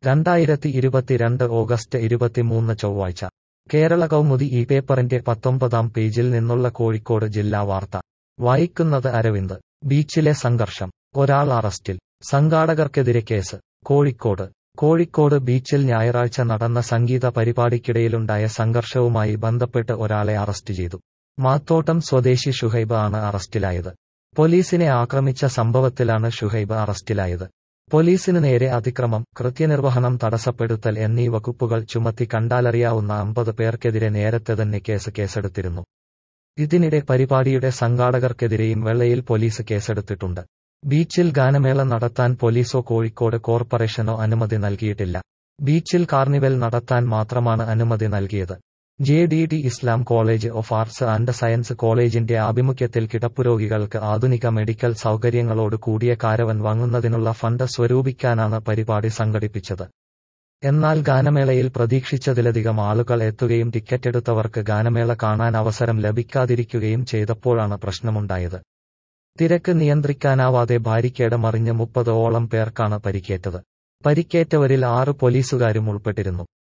രണ്ടായിരത്തി ഇരുപത്തിരണ്ട് ഓഗസ്റ്റ് ഇരുപത്തിമൂന്ന് ചൊവ്വാഴ്ച കേരള കൗമുദി ഈ പേപ്പറിന്റെ പത്തൊമ്പതാം പേജിൽ നിന്നുള്ള കോഴിക്കോട് ജില്ലാ വാർത്ത വായിക്കുന്നത് അരവിന്ദ് ബീച്ചിലെ സംഘർഷം ഒരാൾ അറസ്റ്റിൽ സംഘാടകർക്കെതിരെ കേസ് കോഴിക്കോട് കോഴിക്കോട് ബീച്ചിൽ ഞായറാഴ്ച നടന്ന സംഗീത പരിപാടിക്കിടയിലുണ്ടായ സംഘർഷവുമായി ബന്ധപ്പെട്ട് ഒരാളെ അറസ്റ്റ് ചെയ്തു മാത്തോട്ടം സ്വദേശി ഷുഹൈബ് ആണ് അറസ്റ്റിലായത് പോലീസിനെ ആക്രമിച്ച സംഭവത്തിലാണ് ഷുഹൈബ് അറസ്റ്റിലായത് പോലീസിന് നേരെ അതിക്രമം കൃത്യനിർവഹണം തടസ്സപ്പെടുത്തൽ എന്നീ വകുപ്പുകൾ ചുമത്തി കണ്ടാലറിയാവുന്ന അമ്പത് പേർക്കെതിരെ നേരത്തെ തന്നെ കേസ് കേസെടുത്തിരുന്നു ഇതിനിടെ പരിപാടിയുടെ സംഘാടകർക്കെതിരെയും വെള്ളയിൽ പോലീസ് കേസെടുത്തിട്ടുണ്ട് ബീച്ചിൽ ഗാനമേള നടത്താൻ പോലീസോ കോഴിക്കോട് കോർപ്പറേഷനോ അനുമതി നൽകിയിട്ടില്ല ബീച്ചിൽ കാർണിവൽ നടത്താൻ മാത്രമാണ് അനുമതി നൽകിയത് J D T Islam college of arts and science കോളേജിന്റെ ആഭിമുഖ്യത്തിൽ കിടപ്പുരോഗികൾക്ക് ആധുനിക മെഡിക്കൽ സൗകര്യങ്ങളോട് കൂടിയ കാരവൻ വാങ്ങുന്നതിനുള്ള ഫണ്ട് സ്വരൂപിക്കാനാണ് പരിപാടി സംഘടിപ്പിച്ചത് എന്നാൽ ഗാനമേളയിൽ പ്രതീക്ഷിച്ചതിലധികം ആളുകൾ എത്തുകയും ടിക്കറ്റെടുത്തവർക്ക് ഗാനമേള കാണാൻ അവസരം ലഭിക്കാതിരിക്കുകയും ചെയ്തപ്പോഴാണ് പ്രശ്നമുണ്ടായത് തിരക്ക് നിയന്ത്രിക്കാനാവാതെ ബാരിക്കേഡ് മറിഞ്ഞ് മുപ്പതോളം പേർക്കാണ് പരിക്കേറ്റത് പരിക്കേറ്റവരിൽ ആറ് പോലീസുകാരും ഉൾപ്പെട്ടിരുന്നു